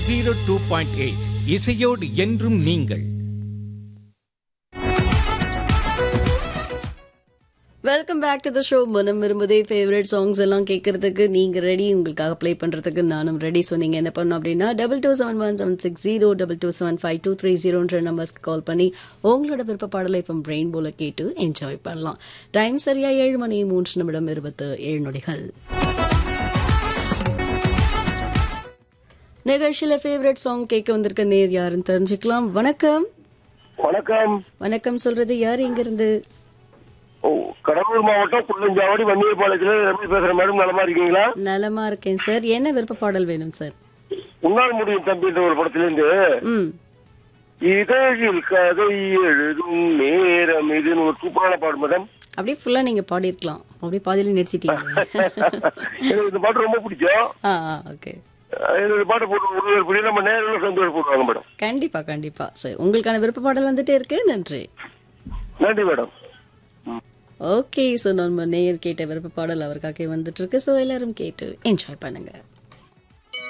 zero two point eight இசையோடு என்றும் நீங்கள் welcome back to the show மனம் விரும்புதே ஃபேவரட் சாங்ஸ் எல்லாம் கேட்கறதுக்கு நீங்க ரெடி உங்களுக்காக ப்ளே பண்றதுக்கு நானும் ரெடி ஸோ நீங்க என்ன பண்ணணும் அப்படின்னா double two seven one seven six zero double two seven five two three ஜீரோன்ற நம்பர்ஸ்க்கு கால் பண்ணி உங்களோட விருப்ப பாடலை இப்போ பிரெயின் போல கேட்டு என்ஜாய் பண்ணலாம் டைம் சரியா ஏழு மணி மூன்று நிமிடம் இருபத்து ஏழு நொடிகள் நிகழ்ச்சியில ஃபேவரட் சாங் கேட்க வந்திருக்க நேர் யாருன்னு தெரிஞ்சுக்கலாம் வணக்கம் வணக்கம் வணக்கம் சொல்றது யார் இங்க இருந்து ஓ, கடலூர் மாவட்டம் புள்ளஞ்சாவடி வன்னியபாளையத்துல எப்படி பேசுறேன் மேடம் நலமா இருக்கீங்களா நலமா இருக்கேன் சார் என்ன விருப்ப பாடல் வேணும் சார் உன்னால் முடியும் தம்பின்ற ஒரு படத்துல இருந்து ம் இதழில் கதை எழுதும் நேரம் இதுன்னு ஒரு சூப்பரான பாடு மேடம் அப்படியே ஃபுல்லா நீங்க பாடியிருக்கலாம் அப்படியே பாதியில நிறுத்திட்டீங்க எனக்கு இந்த பாட்டு ரொம்ப பிடிக்கும் ஆ ஓகே எனக்கு இந்த பாட்டு போட்டு ஒரு புரிய நம்ம நேரில் சேர்ந்து போடுவாங்க மேடம் கண்டிப்பா கண்டிப்பா சரி உங்களுக்கான விருப்ப பாடல் வந்துட்டே இருக்கு நன்றி நன்றி மேடம் ஓகே ஸோ நம்ம நேயர் கேட்ட விருப்ப பாடல் அவருக்காக வந்துட்டு இருக்கு ஸோ எல்லாரும் கேட்டு என்ஜாய் பண்ணுங்க